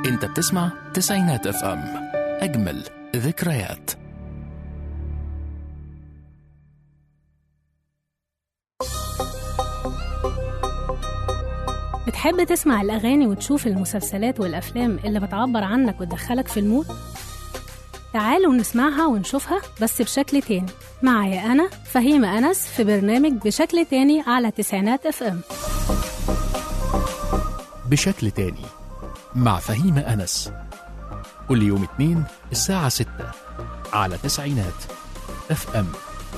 انت بتسمع تسعينات اف ام اجمل ذكريات بتحب تسمع الأغاني وتشوف المسلسلات والأفلام اللي بتعبر عنك وتدخلك في المود؟ تعالوا نسمعها ونشوفها بس بشكل تاني معايا أنا فهيمة أنس في برنامج بشكل تاني على تسعينات اف ام بشكل تاني مع فهيمة أنس كل يوم اثنين الساعة ستة على تسعينات اف ام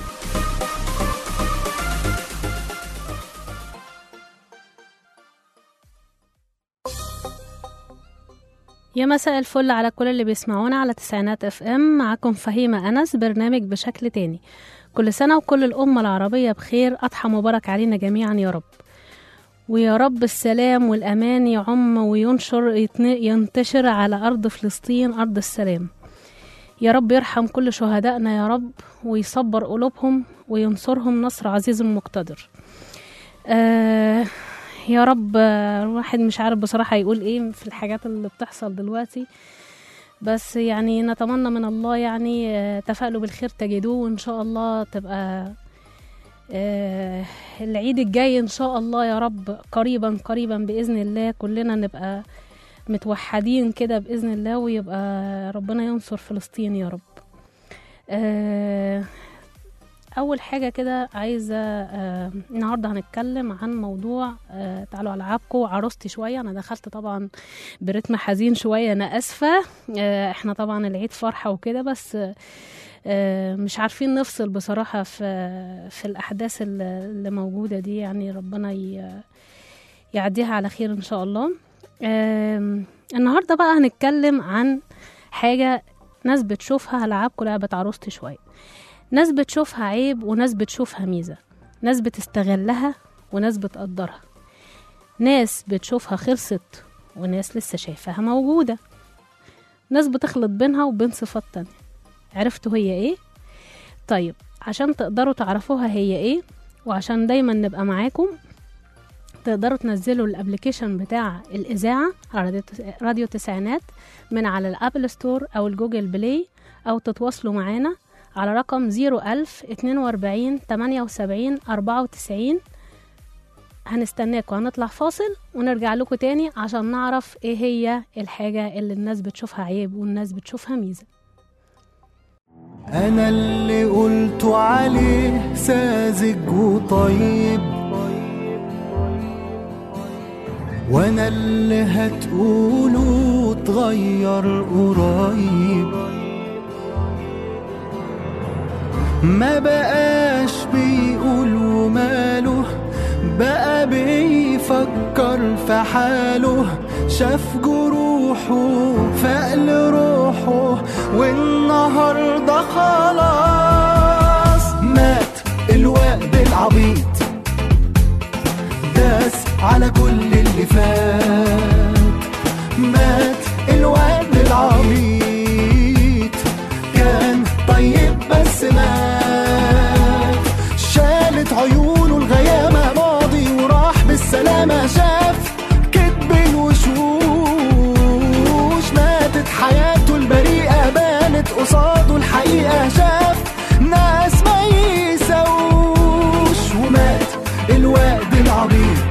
يا مساء الفل على كل اللي بيسمعونا على تسعينات اف ام معاكم فهيمة أنس برنامج بشكل تاني كل سنة وكل الأمة العربية بخير أضحى مبارك علينا جميعا يا رب ويا رب السلام والأمان يعم وينشر يتن- ينتشر على أرض فلسطين أرض السلام يا رب يرحم كل شهدائنا يا رب ويصبر قلوبهم وينصرهم نصر عزيز مقتدر آه يا رب آه، الواحد مش عارف بصراحة يقول ايه في الحاجات اللي بتحصل دلوقتي بس يعني نتمنى من الله يعني آه، تفائلوا بالخير تجدوه وان شاء الله تبقى آه، العيد الجاي ان شاء الله يا رب قريبا قريبا باذن الله كلنا نبقى متوحدين كده باذن الله ويبقى ربنا ينصر فلسطين يا رب آه، اول حاجه كده عايزه آه، النهارده هنتكلم عن موضوع آه، تعالوا العابكم عروستي شويه انا دخلت طبعا برتم حزين شويه انا اسفه آه، احنا طبعا العيد فرحه وكده بس آه، آه، مش عارفين نفصل بصراحه في في الاحداث اللي اللي موجوده دي يعني ربنا ي- يعديها على خير ان شاء الله آم، النهارده بقى هنتكلم عن حاجه ناس بتشوفها هلعبكم لعبه عروستي شويه ناس بتشوفها عيب وناس بتشوفها ميزة ناس بتستغلها وناس بتقدرها ناس بتشوفها خلصت وناس لسه شايفاها موجودة ناس بتخلط بينها وبين صفات تانية عرفتوا هي ايه؟ طيب عشان تقدروا تعرفوها هي ايه وعشان دايما نبقى معاكم تقدروا تنزلوا الابليكيشن بتاع الإذاعة على راديو- راديو تسعينات من على الأبل ستور أو الجوجل بلاي أو تتواصلوا معانا على رقم 01000 42 78 94 هنستناكم هنطلع فاصل ونرجع لكم تاني عشان نعرف ايه هي الحاجة اللي الناس بتشوفها عيب والناس بتشوفها ميزة أنا اللي قلت عليه ساذج وطيب وأنا اللي هتقوله اتغير قريب ما بقاش بيقول وماله بقى بيفكر في حاله شاف جروحه فقل روحه والنهارده خلاص مات الوقت العبيط داس على كل اللي فات مات الوقت العبيط كان طيب بس مات شالت عيونه الغيامة ماضي وراح بالسلامة شاف كدب الوشوش ماتت حياته البريئة بانت قصاده الحقيقة شاف ناس ما يسوش ومات الوقت العبيط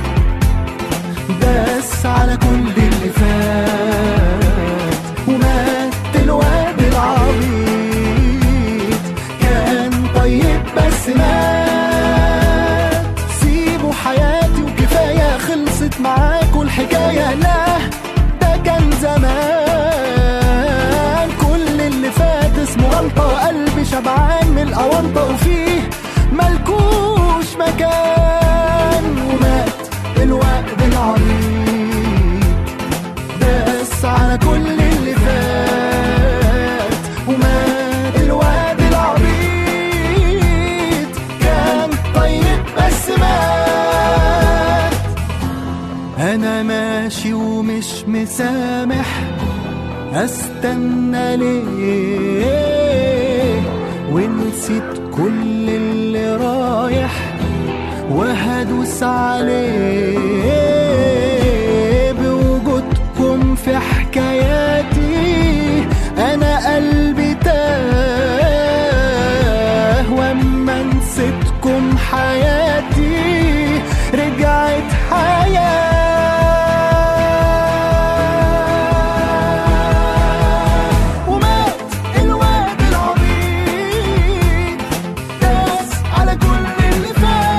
داس على كل اللي فات ومات الواد العبيط كان طيب بس مات سيبوا حياتي وكفاية خلصت معاكوا الحكاية لا ده كان زمان كل اللي فات اسمه غلطة قلبي شبعان من الأونطة وفيه ملكوش مكان ومات الوقت العريض داس على كل اللي فات ومات الواد العبيط كان طيب بس مات انا ماشي ومش مسامح استنى ليه ونسيت كل اللي رايح وهدوس عليه بوجودكم في حكاية رجعت حياة ومات الواد العبيط داس على كل اللي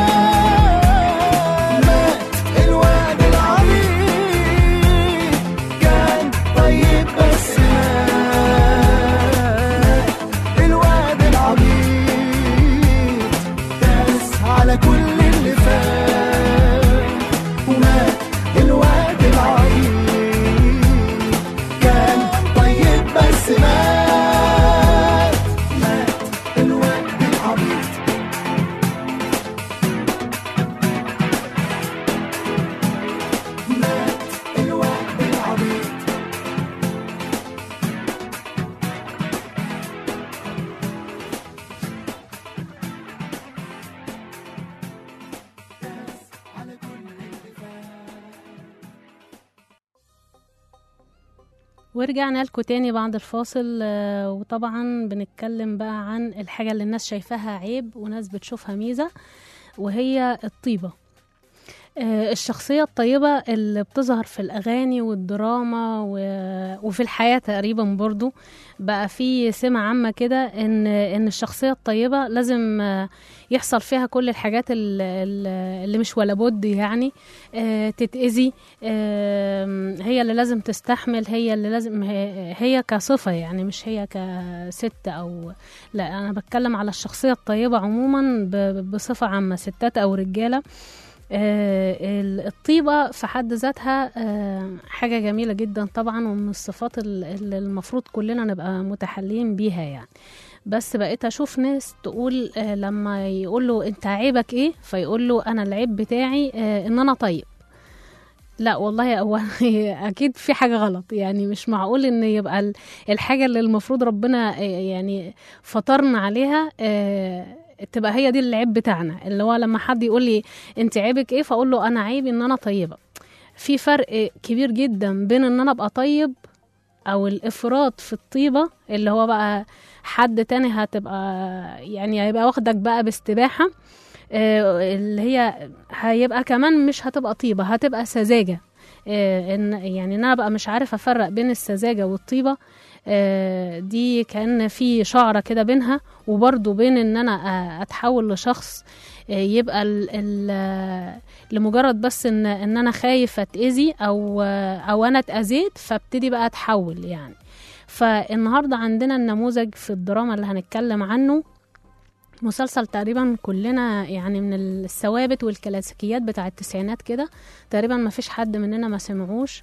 فات مات الواد العبيط كان طيب بس مات الواد العبيط داس على كل اللي فات ومات الواد العبيط كان طيب بس مات مات الواد العبيط مات الواد العبيط على كل اللي فات ورجعنا لكم تاني بعد الفاصل آه، وطبعا بنتكلم بقى عن الحاجة اللي الناس شايفاها عيب وناس بتشوفها ميزة وهي الطيبة آه، الشخصية الطيبة اللي بتظهر في الأغاني والدراما و- وفي الحياة تقريبا برضو بقى في سمة عامة كده إن إن الشخصية الطيبة لازم آه، يحصل فيها كل الحاجات ال- ال- اللي مش ولا بد يعني آه، تتأذي آم، هي اللي لازم تستحمل هي اللي لازم هي هي كصفة يعني مش هي كست أو لا أنا بتكلم على الشخصية الطيبة عموما ب- بصفة عامة ستات أو رجالة آه، ال- الطيبة في حد ذاتها آه، حاجة جميلة جدا طبعا ومن الصفات ال- اللي المفروض كلنا نبقى متحلين بيها يعني بس بقيت اشوف ناس تقول آه، لما يقول له انت عيبك ايه فيقول له انا العيب بتاعي آه، ان انا طيب لا والله هو اكيد في حاجه غلط يعني مش معقول ان يبقى ال- الحاجه اللي المفروض ربنا آه، يعني فطرنا عليها آه، تبقى هي دي العيب بتاعنا اللي هو لما حد يقول لي انت عيبك ايه فاقول له انا عيبي ان انا طيبه في فرق كبير جدا بين ان انا ابقى طيب او الافراط في الطيبه اللي هو بقى حد تاني هتبقى يعني هيبقى واخدك بقى باستباحه آه، اللي هي هيبقى كمان مش هتبقى طيبه هتبقى سذاجه آه، ان يعني ان انا بقى مش عارف افرق بين السذاجه والطيبه آه، دي كان في شعره كده بينها وبرضو بين ان انا آه، اتحول لشخص آه، يبقى ال ال لمجرد بس ان ان انا خايف اتاذي او آه، او انا اتاذيت فابتدي بقى اتحول يعني فالنهارده عندنا النموذج في الدراما اللي هنتكلم عنه مسلسل تقريبا كلنا يعني من الثوابت والكلاسيكيات بتاع التسعينات كده تقريبا ما فيش حد مننا ما سمعوش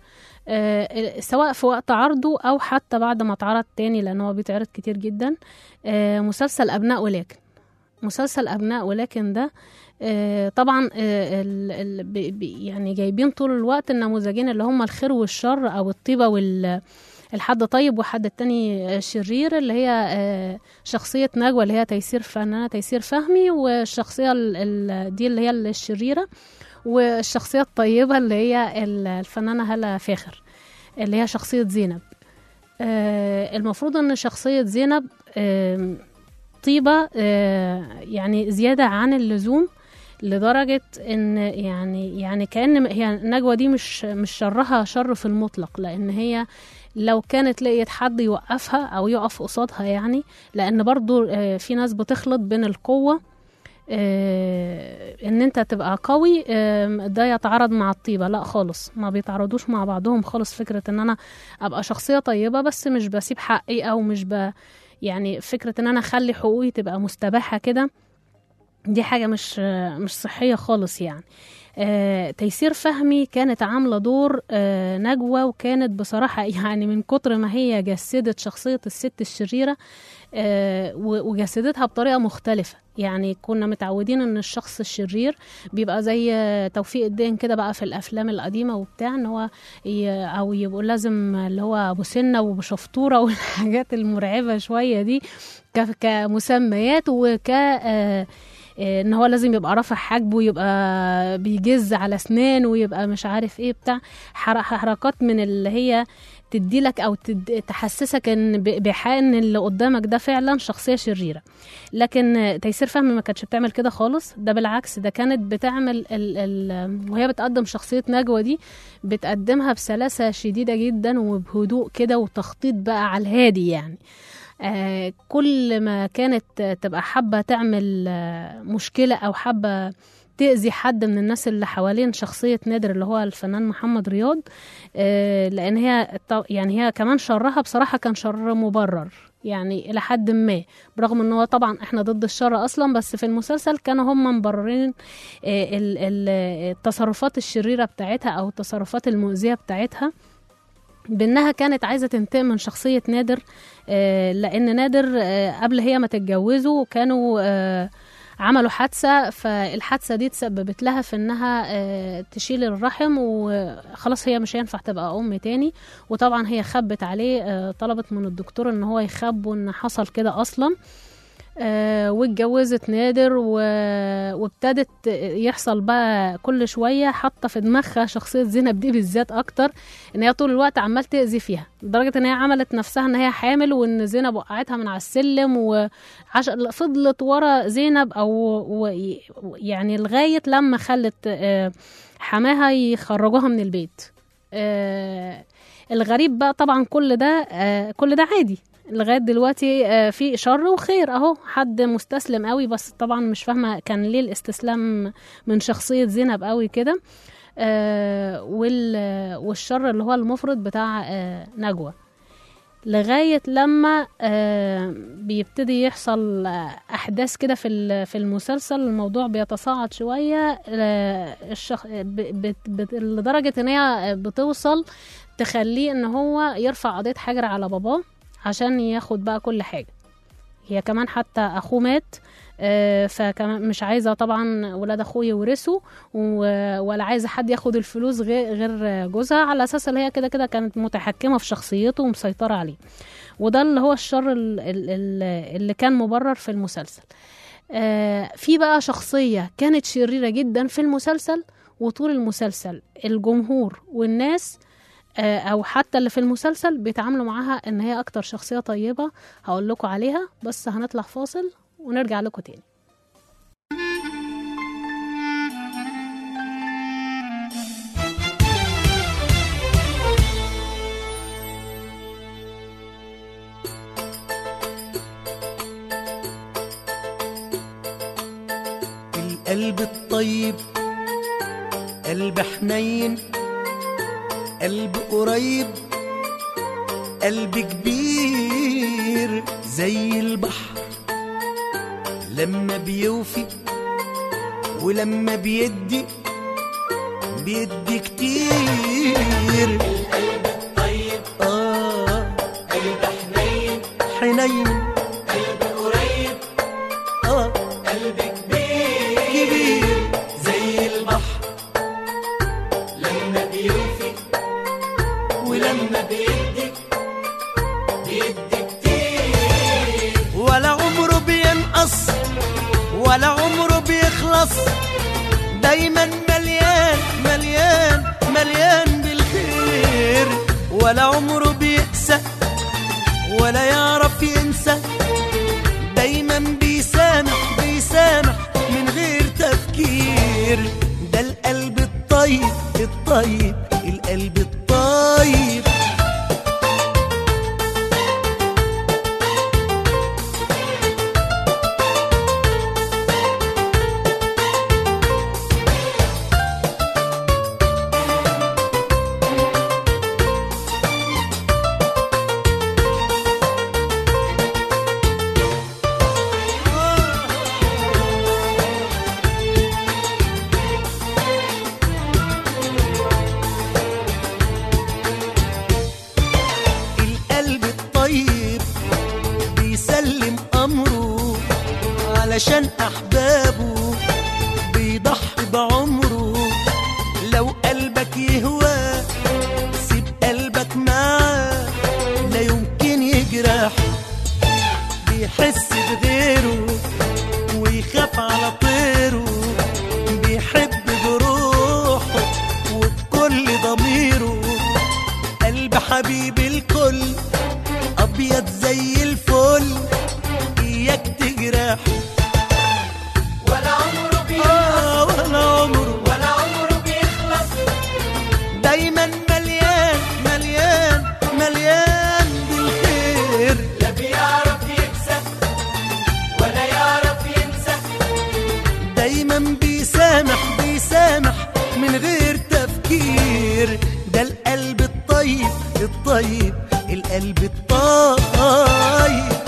آه سواء في وقت عرضه او حتى بعد ما اتعرض تاني لان هو بيتعرض كتير جدا آه مسلسل ابناء ولكن مسلسل ابناء ولكن ده آه طبعا آه ال ال بي- بي- يعني جايبين طول الوقت النموذجين اللي هم الخير والشر او الطيبه وال الحد طيب وحد التاني آه، شرير اللي هي آه، شخصية نجوى اللي هي تيسير فنانة تيسير فهمي والشخصية ال- ال- دي اللي هي الشريرة والشخصية الطيبة اللي هي ال- الفنانة هالة فاخر اللي هي شخصية زينب آه، المفروض ان شخصية زينب آم، طيبة آه، يعني زيادة عن اللزوم لدرجة ان يعني يعني كأن هي نجوى دي مش مش شرها شر في المطلق لان هي لو كانت لقيت حد يوقفها او يقف قصادها يعني لان برضو آه، في ناس بتخلط بين القوة آه، ان انت تبقى قوي آم، ده يتعارض مع الطيبة لا خالص ما بيتعارضوش مع بعضهم خالص فكرة ان انا ابقى شخصية طيبة بس مش بسيب حقي او مش ب يعني فكرة ان انا اخلي حقوقي تبقى مستباحة كده دي حاجة مش مش صحية خالص يعني آه، تيسير فهمي كانت عاملة دور آه، نجوى وكانت بصراحة يعني من كتر ما هي جسدت شخصية الست الشريرة آه، و- وجسدتها بطريقة مختلفة يعني كنا متعودين ان الشخص الشرير بيبقى زي آه، توفيق الدين كده بقى في الافلام القديمة وبتاع ان هو ي- او يبقوا لازم اللي هو ابو سنة وبشفطورة والحاجات المرعبة شوية دي ك- كمسميات وك آه، آه، ان هو لازم يبقى رافع حاجبه يبقى بيجز على اسنان ويبقى مش عارف ايه بتاع حر- حركات من اللي هي تديلك او تد... تحسسك ان ب- بإيحاء ان اللي قدامك ده فعلا شخصيه شريره لكن آه، تيسير فهمي ما كانتش بتعمل كده خالص ده بالعكس ده كانت بتعمل ال... ال... وهي بتقدم شخصيه نجوى دي بتقدمها بسلاسه شديده جدا وبهدوء كده وتخطيط بقى على الهادي يعني آه كل ما كانت آه، تبقى حابه تعمل آه، مشكله او حابه تأذي حد من الناس اللي حوالين شخصية نادر اللي هو الفنان محمد رياض آه، لأن هي ط- يعني هي كمان شرها بصراحة كان شر مبرر يعني إلى حد ما برغم إن هو طبعا إحنا ضد الشر أصلا بس في المسلسل كانوا هم مبررين آه، ال- ال- التصرفات الشريرة بتاعتها أو التصرفات المؤذية بتاعتها بانها كانت عايزه تنتقم من شخصيه نادر آه، لان نادر آه، قبل هي ما تتجوزه كانوا آه، عملوا حادثه فالحادثه دي تسببت لها في انها آه، تشيل الرحم وخلاص هي مش هينفع تبقى ام تاني وطبعا هي خبت عليه آه، طلبت من الدكتور ان هو يخب وان حصل كده اصلا آه، واتجوزت نادر و... وابتدت يحصل بقى كل شويه حاطه في دماغها شخصيه زينب دي بالذات اكتر ان هي طول الوقت عمال تاذي فيها لدرجه ان هي عملت نفسها ان هي حامل وان زينب وقعتها من على السلم وعش... فضلت ورا زينب او و... يعني لغايه لما خلت آه، حماها يخرجوها من البيت آه، الغريب بقى طبعا كل ده آه، كل ده عادي لغايه دلوقتي آه، في شر وخير اهو حد مستسلم قوي بس طبعا مش فاهمه كان ليه الاستسلام من شخصيه زينب قوي كده آه، وال- والشر اللي هو المفرط بتاع آه، نجوى لغاية لما آه، بيبتدي يحصل آه، أحداث كده في ال- في المسلسل الموضوع بيتصاعد شوية آه، الشخ... ب- بت- بت- لدرجة إن هي بتوصل تخليه إن هو يرفع قضية حجر على باباه عشان ياخد بقى كل حاجة هي كمان حتى أخوه مات آه، فكمان مش عايزة طبعا ولاد أخوه يورثوا و- ولا عايزة حد ياخد الفلوس غير غير جوزها على أساس اللي هي كده كده كانت متحكمة في شخصيته ومسيطرة عليه وده اللي هو الشر ال- ال- ال- اللي كان مبرر في المسلسل آه، في بقى شخصية كانت شريرة جدا في المسلسل وطول المسلسل الجمهور والناس آه، او حتى اللي في المسلسل بيتعاملوا معاها ان هي اكتر شخصية طيبة هقول لكم عليها بس هنطلع فاصل ونرجع لكم تاني القلب الطيب قلب حنين قلب قريب قلب كبير زي البحر لما بيوفي ولما بيدي بيدي كتير القلب الطيب اه قلب حنين حنين قلب قريب اه قلب كبير كبير زي البحر لما بيوفي ولما بيدي بيدي كتير ولا عمره بينقص ولا عمره بيخلص دايما مليان مليان مليان بالخير ولا عمره بيقسى ولا يعرف ينسى دايما بيسامح بيسامح من غير تفكير ده القلب الطيب الطيب القلب الطيب القلب الطيب بيسلم أمره علشان أحبابه بيضحي بعمره لو قلبك يهوى سيب قلبك معاه لا يمكن يجرح بيحس بغيره ويخاف على طيره حبيب الكل ابيض زي الفل اياك تجرح ولا عمره بي آه ولا عمره ولا عمره بيخلص دايما مليان مليان مليان بالخير لا بيعرف يكسب ولا يعرف ينسى دايما بيسامح بيسامح من غير تفكير ده القلب الطيب الطيب القلب الطيب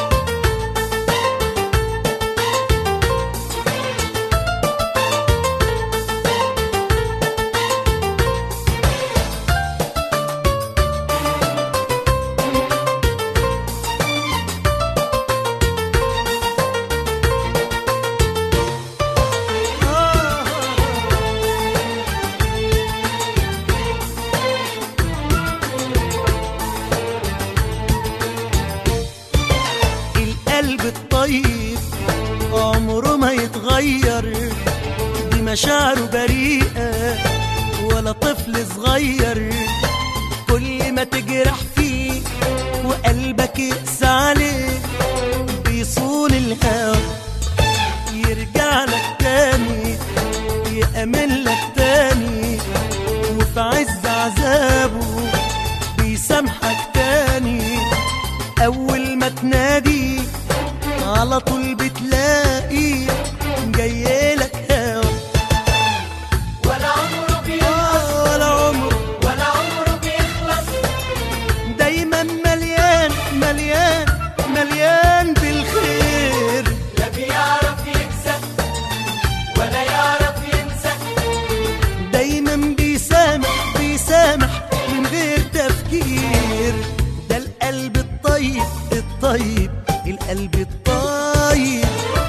القلب الطيب عمره ما يتغير دي مشاعره بريئة ولا طفل صغير كل ما تجرح فيه وقلبك يقسى عليه بيصون الهوى يرجع لك تاني يأمن لك تاني وفي عز عذابه بيسامحك تاني أول ما تنادي على طول بتلاقي جايلك هوا ولا عمره بي آه ولا عمره ولا عمره بيخلص دايما مليان مليان مليان بالخير لا بيعرف يكسب ولا يعرف ينسى دايما بيسامح بيسامح من غير تفكير ده القلب الطيب الطيب القلب الطيب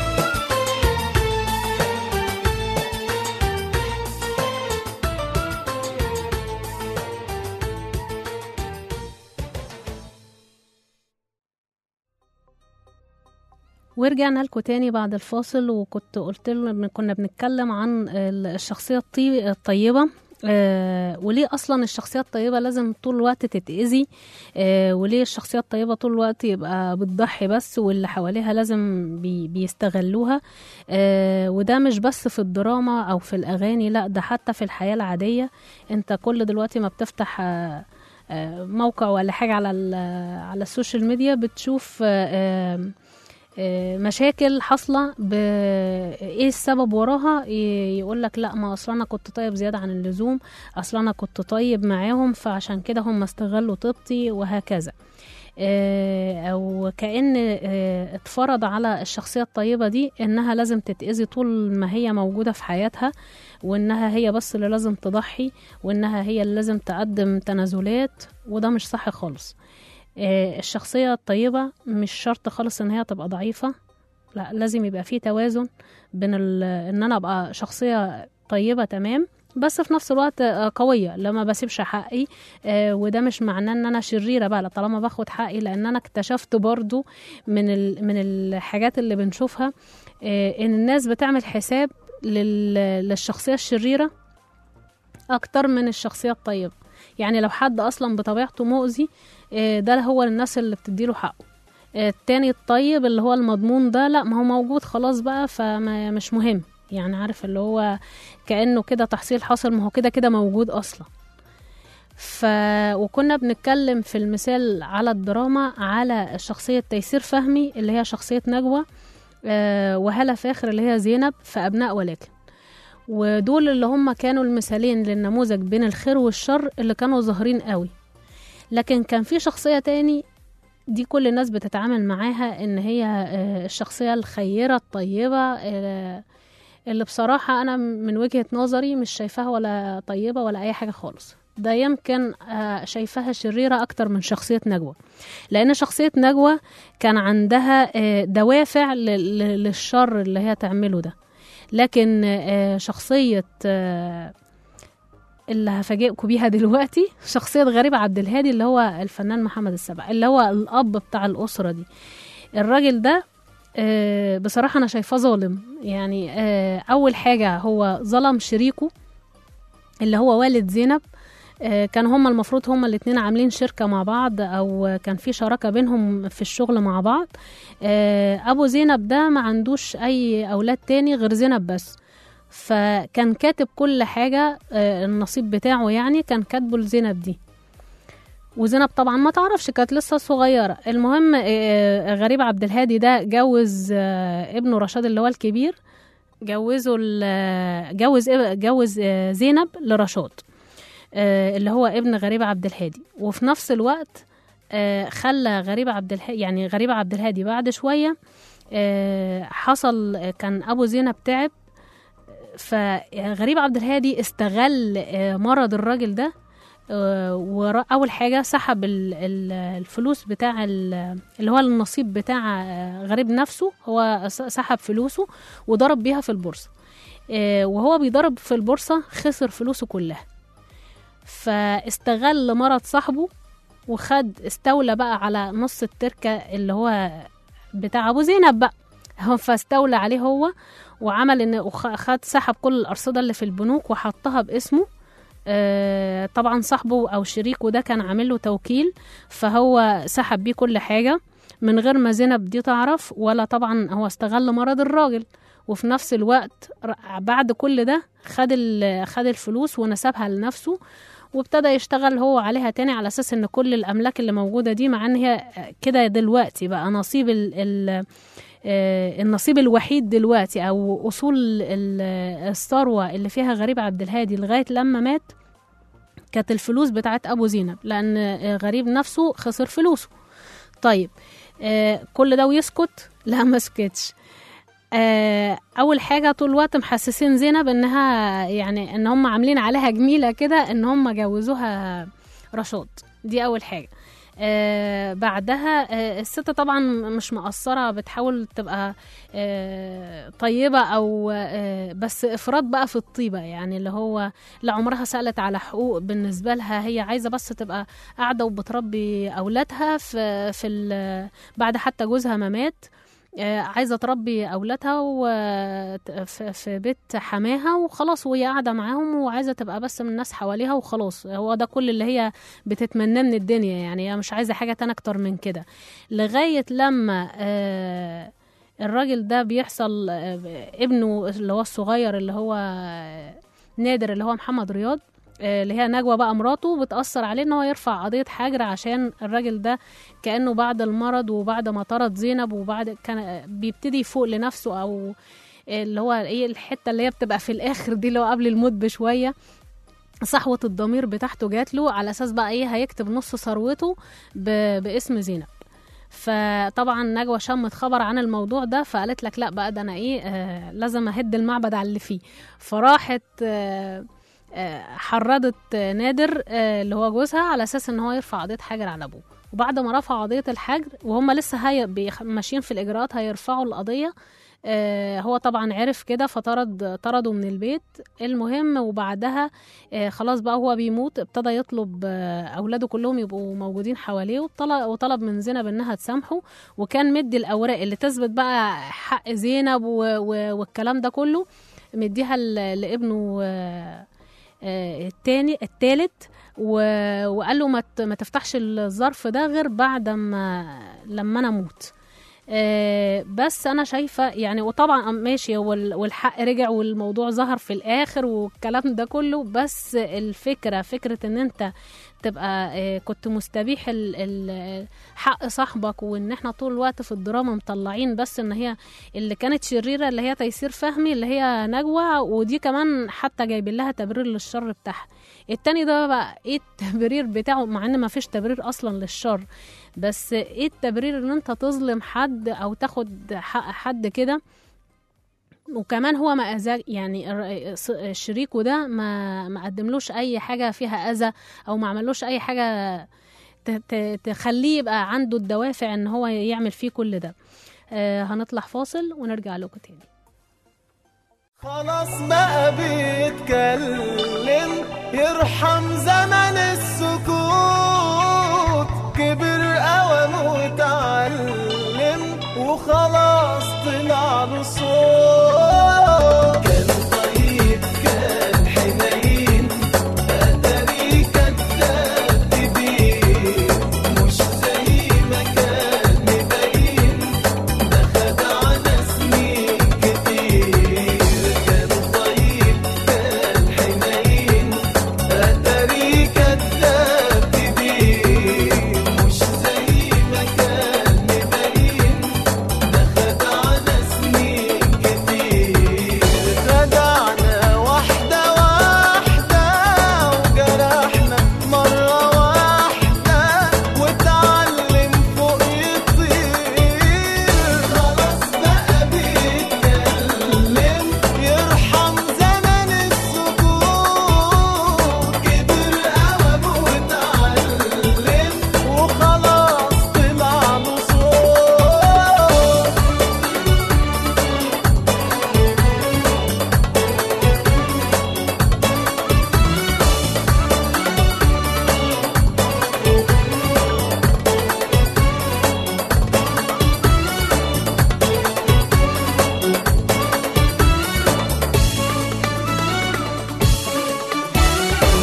ورجعنا لكم تاني بعد الفاصل وكنت قلت لهم كنا بنتكلم عن ال- الشخصية الطي- الطيبة آه وليه اصلا الشخصيه الطيبه لازم طول الوقت تتاذي آه وليه الشخصيه الطيبه طول الوقت يبقى بتضحي بس واللي حواليها لازم بي بيستغلوها آه وده مش بس في الدراما او في الاغاني لا ده حتى في الحياه العاديه انت كل دلوقتي ما بتفتح آه آه موقع ولا حاجه على ال- على السوشيال ميديا بتشوف آه آه آه، مشاكل حاصله ب ايه السبب وراها يقول لك لا ما اصلا انا كنت طيب زياده عن اللزوم اصلا انا كنت طيب معاهم فعشان كده هم استغلوا طيبتي وهكذا آه، او كان آه، اتفرض على الشخصيه الطيبه دي انها لازم تتاذي طول ما هي موجوده في حياتها وانها هي بس اللي لازم تضحي وانها هي اللي لازم تقدم تنازلات وده مش صح خالص آه، الشخصية الطيبة مش شرط خالص ان هي تبقى ضعيفة لا لازم يبقى في توازن بين ال- ان انا ابقى شخصية طيبة تمام بس في نفس الوقت آه، قوية لما بسيبش حقي آه، وده مش معناه ان انا شريرة بقى لا طالما باخد حقي لان انا اكتشفت برضو من ال- من الحاجات اللي بنشوفها آه، ان الناس بتعمل حساب لل- للشخصية الشريرة اكتر من الشخصية الطيبة يعني لو حد اصلا بطبيعته مؤذي آه، ده هو الناس اللي بتديله حقه آه، التاني الطيب اللي هو المضمون ده لا ما هو موجود خلاص بقى فمش مهم يعني عارف اللي هو كأنه كده تحصيل حاصل ما هو كده كده موجود أصلا ف وكنا بنتكلم في المثال على الدراما على شخصية تيسير فهمي اللي هي شخصية نجوى آه، وهالة فاخر اللي هي زينب في أبناء ولكن ودول اللي هم كانوا المثالين للنموذج بين الخير والشر اللي كانوا ظاهرين قوي لكن كان في شخصية تاني دي كل الناس بتتعامل معاها ان هي آه، الشخصية الخيرة الطيبة آه، اللي بصراحة انا من وجهة نظري مش شايفاها ولا طيبة ولا اي حاجة خالص ده يمكن آه، شايفاها شريرة أكتر من شخصية نجوى لأن شخصية نجوى كان عندها آه، دوافع لل- لل- للشر اللي هي تعمله ده لكن آه، شخصية آه، اللي هفاجئكم بيها دلوقتي شخصية غريب عبد الهادي اللي هو الفنان محمد السبع اللي هو الأب بتاع الأسرة دي الراجل ده آه، بصراحة أنا شايفاه ظالم يعني آه، أول حاجة هو ظلم شريكه اللي هو والد زينب آه، كان هما المفروض هما الاتنين عاملين شركة مع بعض أو كان في شراكة بينهم في الشغل مع بعض آه، أبو زينب ده ما عندوش أي أولاد تاني غير زينب بس فكان كاتب كل حاجة آه، النصيب بتاعه يعني كان كاتبه لزينب دي وزينب طبعا ما تعرفش كانت لسه صغيرة المهم آه، غريب عبد الهادي ده جوز آه، ابنه رشاد اللي هو الكبير جوزه ال- جوز جوز آه، زينب لرشاد آه، اللي هو ابن غريب عبد الهادي وفي نفس الوقت آه، خلى غريب عبد الهادي يعني غريب عبد الهادي بعد شوية آه، حصل آه، كان أبو زينب تعب فغريب عبد الهادي استغل آه، مرض الراجل ده وأول حاجة سحب ال- ال- الفلوس بتاع ال- اللي هو النصيب بتاع آه، غريب نفسه هو س- سحب فلوسه وضرب بيها في البورصة آه، وهو بيضرب في البورصة خسر فلوسه كلها فاستغل مرض صاحبه وخد استولى بقى على نص التركة اللي هو بتاع أبو زينب بقى هو فاستولى عليه هو وعمل ان وخ- خد سحب كل الأرصدة اللي في البنوك وحطها باسمه آه، طبعا صاحبه او شريكه ده كان عامل له توكيل فهو سحب بيه كل حاجه من غير ما زينب دي تعرف ولا طبعا هو استغل مرض الراجل وفي نفس الوقت ر- بعد كل ده خد ال- خد الفلوس ونسبها لنفسه وابتدى يشتغل هو عليها تاني على اساس ان كل الاملاك اللي موجوده دي مع ان هي كده دلوقتي بقى نصيب ال ال آه، النصيب الوحيد دلوقتي او اصول ال- الثروه اللي فيها غريب عبد الهادي لغايه لما مات كانت الفلوس بتاعت ابو زينب لان آه، غريب نفسه خسر فلوسه طيب آه، كل ده ويسكت لا ما سكتش آه، اول حاجه طول الوقت محسسين زينب انها يعني ان هم عاملين عليها جميله كده ان هم جوزوها رشاد دي اول حاجه آه بعدها آه الست طبعا مش مقصرة بتحاول تبقى آه طيبة أو آه بس إفراط بقى في الطيبة يعني اللي هو لا عمرها سألت على حقوق بالنسبة لها هي عايزة بس تبقى قاعدة وبتربي أولادها في, في ال- بعد حتى جوزها ما مات آه، عايزة تربي أولادها و- في في بيت حماها وخلاص وهي قاعدة معاهم وعايزة تبقى بس من الناس حواليها وخلاص هو ده كل اللي هي بتتمناه من الدنيا يعني هي مش عايزة حاجة تانية أكتر من كده لغاية لما آه، الراجل ده بيحصل آه، ابنه اللي هو الصغير اللي هو آه، نادر اللي هو محمد رياض آه، اللي هي نجوى بقى مراته بتأثر عليه ان هو يرفع قضية حجر عشان الراجل ده كأنه بعد المرض وبعد ما طرد زينب وبعد كان بيبتدي يفوق لنفسه او اللي هو ايه الحتة اللي هي بتبقى في الاخر دي اللي هو قبل الموت بشوية صحوة الضمير بتاعته جات له على اساس بقى ايه هيكتب نص ثروته ب- باسم زينب فطبعا نجوى شمت خبر عن الموضوع ده فقالت لك لا بقى ده انا ايه آه لازم اهد المعبد على اللي فيه فراحت آه آه، حرضت آه، نادر آه، اللي هو جوزها على اساس ان هو يرفع قضيه حجر على ابوه وبعد ما رفع قضيه الحجر وهم لسه هي بيخ- ماشيين في الاجراءات هيرفعوا القضيه آه، هو طبعا عرف كده فطرد طرده من البيت المهم وبعدها آه، خلاص بقى هو بيموت ابتدى يطلب آه، اولاده كلهم يبقوا موجودين حواليه وطلب, وطلب من زينب انها تسامحه وكان مدي الاوراق اللي تثبت بقى حق زينب و- و- والكلام ده كله مديها ل- لابنه آه، آه، التاني التالت و- وقال له ما ت- ما تفتحش الظرف ده غير بعد ما لما انا اموت آه، بس انا شايفه يعني وطبعا ماشي هو ال- والحق رجع والموضوع ظهر في الاخر والكلام ده كله بس الفكره فكره ان انت تبقى آه، كنت مستبيح ال- ال- حق صاحبك وان احنا طول الوقت في الدراما مطلعين بس ان هي اللي كانت شريره اللي هي تيسير فهمي اللي هي نجوى ودي كمان حتى جايبين لها تبرير للشر بتاعها التاني ده بقى ايه التبرير بتاعه مع ان ما فيش تبرير اصلا للشر بس ايه التبرير ان انت تظلم حد او تاخد حق حد كده وكمان هو ما أذى يعني الر- ص- شريكه ده ما ما قدملوش اي حاجه فيها اذى او ما عملوش اي حاجه ت- ت- تخليه يبقى عنده الدوافع ان هو يعمل فيه كل ده آه هنطلع فاصل ونرجع لكم تاني خلاص بقى بيتكلم يرحم زمن السكوت كبر قوم وتعلم وخلاص طلع له صوت كان طيب كان حنين اتاري كان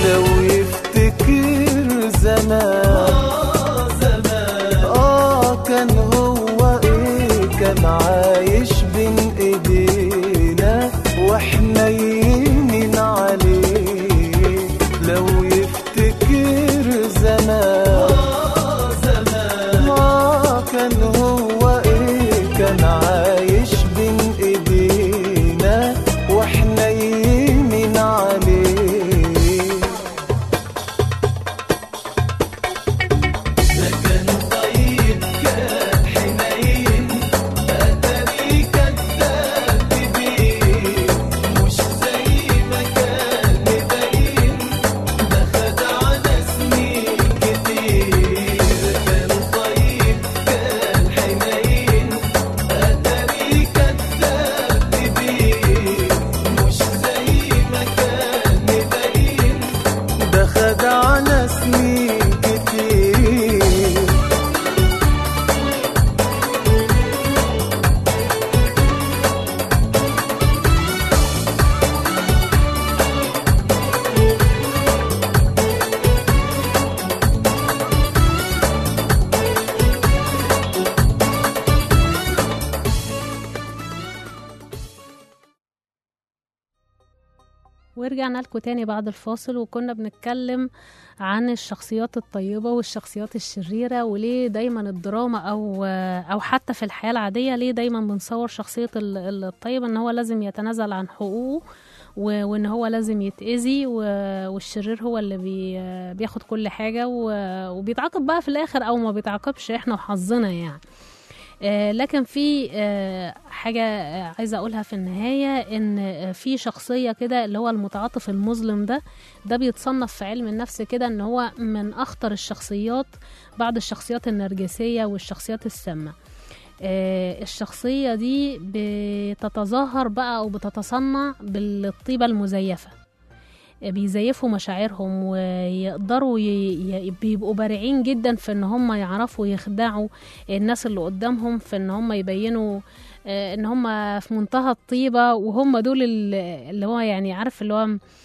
لو يفتكر زمان اه كان هو ايه كان عايش بين ايدينا واحنا يمين عليه لو يفتكر زمان آه كان هو ايه كان عايش بين ايدينا واحنا يمين عليه ده خدعنا سنين كتير ورجعنا لكم تاني بعد الفاصل وكنا بنتكلم عن الشخصيات الطيبة والشخصيات الشريرة وليه دايما الدراما أو أو حتى في الحياة العادية ليه دايما بنصور شخصية ال- ال- الطيب إن هو لازم يتنازل عن حقوقه و- وإن هو لازم يتأذي و- والشرير هو اللي بي بياخد كل حاجة و- وبيتعاقب بقى في الآخر أو ما بيتعاقبش إحنا وحظنا يعني آه، لكن في آه، حاجة آه، عايزة أقولها في النهاية إن آه، في شخصية كده اللي هو المتعاطف المظلم ده ده بيتصنف في علم النفس كده إن هو من أخطر الشخصيات بعد الشخصيات النرجسية والشخصيات السامة آه، الشخصية دي بتتظاهر بقى أو بتتصنع بالطيبة المزيفة بيزيفوا مشاعرهم ويقدروا ي... ي... بيبقوا بارعين جدا في ان هم يعرفوا يخدعوا الناس اللي قدامهم في ان هم يبينوا آه، ان هم في منتهى الطيبة وهم دول ال- اللي هو يعني عارف اللي هو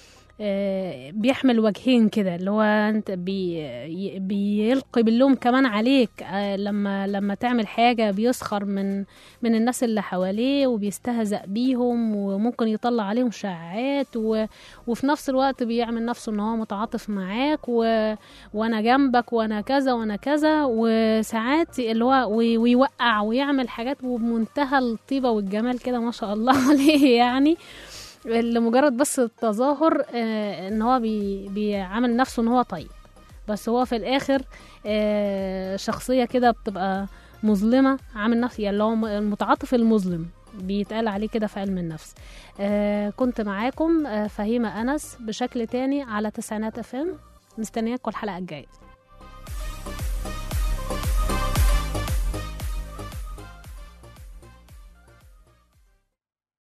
آه، بيحمل وجهين كده اللي هو انت بي ي- بيلقي باللوم كمان عليك آه، لما لما تعمل حاجة بيسخر من من الناس اللي حواليه وبيستهزأ بيهم وممكن يطلع عليهم شائعات و وفي نفس الوقت بيعمل نفسه ان هو متعاطف معاك و... وانا جنبك وانا كذا وانا كذا وساعات اللي هو وي- ويوقع ويعمل حاجات وبمنتهى الطيبة والجمال كده ما شاء الله عليه يعني لمجرد بس التظاهر آه، ان هو بي... بيعمل نفسه ان هو طيب بس هو في الاخر آه، شخصية كده بتبقى مظلمة عامل نفسه يعني اللي هو المتعاطف المظلم بيتقال عليه كده في علم النفس آه كنت معاكم آه فهيمة أنس بشكل تاني على تسعينات افم مستنياكم الحلقة الجاية